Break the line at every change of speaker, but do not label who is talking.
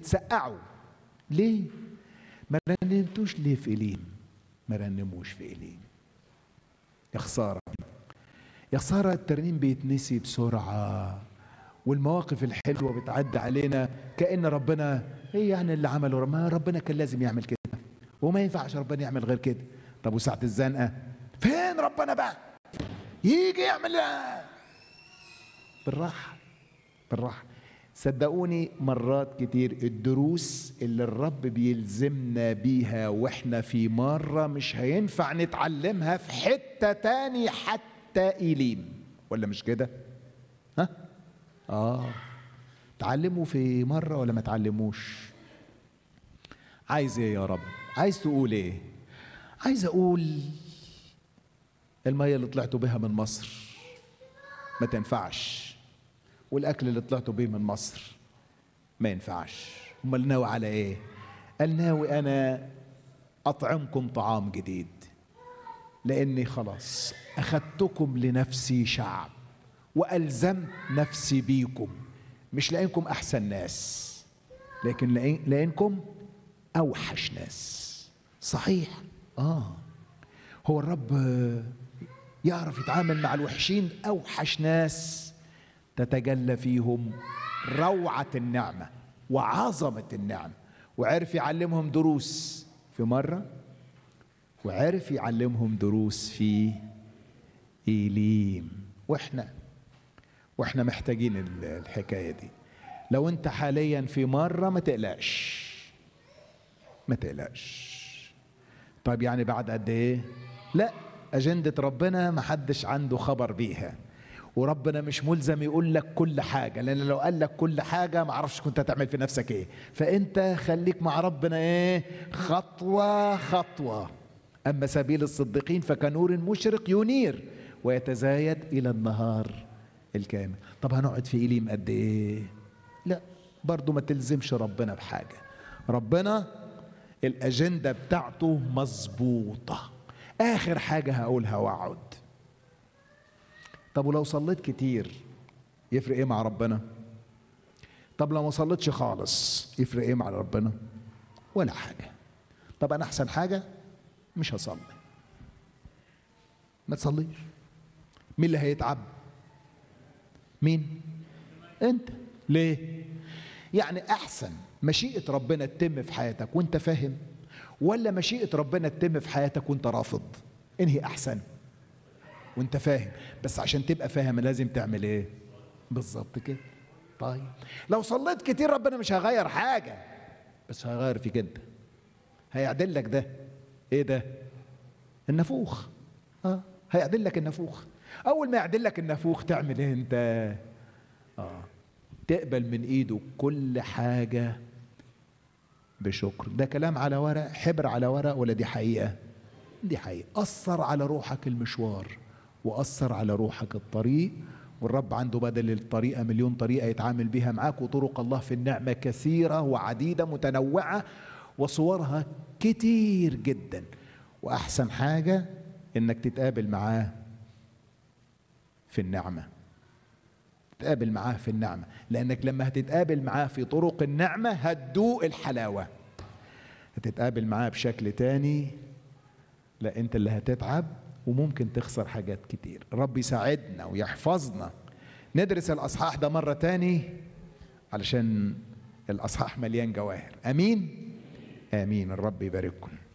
بتسقعوا ليه ما رنمتوش ليه في إليم ما رنموش في إليم يا خسارة يا خسارة الترنيم بيتنسي بسرعة والمواقف الحلوة بتعدي علينا كأن ربنا ايه يعني اللي عمله ما ربنا كان لازم يعمل كده وما ينفعش ربنا يعمل غير كده طب وساعة الزنقة فين ربنا بقى يجي يعمل بالراحة بالراحة صدقوني مرات كتير الدروس اللي الرب بيلزمنا بيها واحنا في مرة مش هينفع نتعلمها في حتة تاني حتى إليم ولا مش كده ها اه تعلموا في مرة ولا ما تعلموش عايز ايه يا رب عايز تقول ايه عايز اقول المية اللي طلعتوا بها من مصر ما تنفعش والاكل اللي طلعتوا بيه من مصر ما ينفعش امال ناوي على ايه قال ناوي انا اطعمكم طعام جديد لاني خلاص اخذتكم لنفسي شعب والزمت نفسي بيكم مش لانكم احسن ناس لكن لانكم اوحش ناس صحيح اه هو الرب يعرف يتعامل مع الوحشين اوحش ناس تتجلى فيهم روعه النعمه وعظمه النعمه وعرف يعلمهم دروس في مره وعرف يعلمهم دروس في ايليم واحنا واحنا محتاجين الحكايه دي لو انت حاليا في مره ما تقلقش ما تقلقش طيب يعني بعد قد ايه لا اجنده ربنا ما حدش عنده خبر بيها وربنا مش ملزم يقول لك كل حاجة لأن لو قال لك كل حاجة ما عرفش كنت هتعمل في نفسك إيه فأنت خليك مع ربنا إيه خطوة خطوة أما سبيل الصديقين فكنور مشرق ينير ويتزايد إلى النهار الكامل طب هنقعد في إليم قد إيه لا برضو ما تلزمش ربنا بحاجة ربنا الأجندة بتاعته مظبوطة آخر حاجة هقولها وأقعد طب ولو صليت كتير يفرق ايه مع ربنا طب لو ما صليتش خالص يفرق ايه مع ربنا ولا حاجه طب انا احسن حاجه مش هصلي ما تصليش مين اللي هيتعب مين انت ليه يعني احسن مشيئه ربنا تتم في حياتك وانت فاهم ولا مشيئه ربنا تتم في حياتك وانت رافض انهي احسن وانت فاهم بس عشان تبقى فاهم لازم تعمل ايه بالظبط كده طيب لو صليت كتير ربنا مش هيغير حاجه بس هيغير فيك انت هيعدل لك ده ايه ده النافوخ اه هيعدل لك النافوخ اول ما يعدل لك النافوخ تعمل ايه انت اه تقبل من ايده كل حاجه بشكر ده كلام على ورق حبر على ورق ولا دي حقيقه دي حقيقه اثر على روحك المشوار واثر على روحك الطريق والرب عنده بدل الطريقه مليون طريقه يتعامل بها معاك وطرق الله في النعمه كثيره وعديده متنوعه وصورها كتير جدا واحسن حاجه انك تتقابل معاه في النعمه تقابل معاه في النعمه لانك لما هتتقابل معاه في طرق النعمه هتدوق الحلاوه هتتقابل معاه بشكل تاني لا انت اللي هتتعب وممكن تخسر حاجات كتير رب يساعدنا ويحفظنا ندرس الاصحاح ده مره تاني علشان الاصحاح مليان جواهر امين امين الرب يبارككم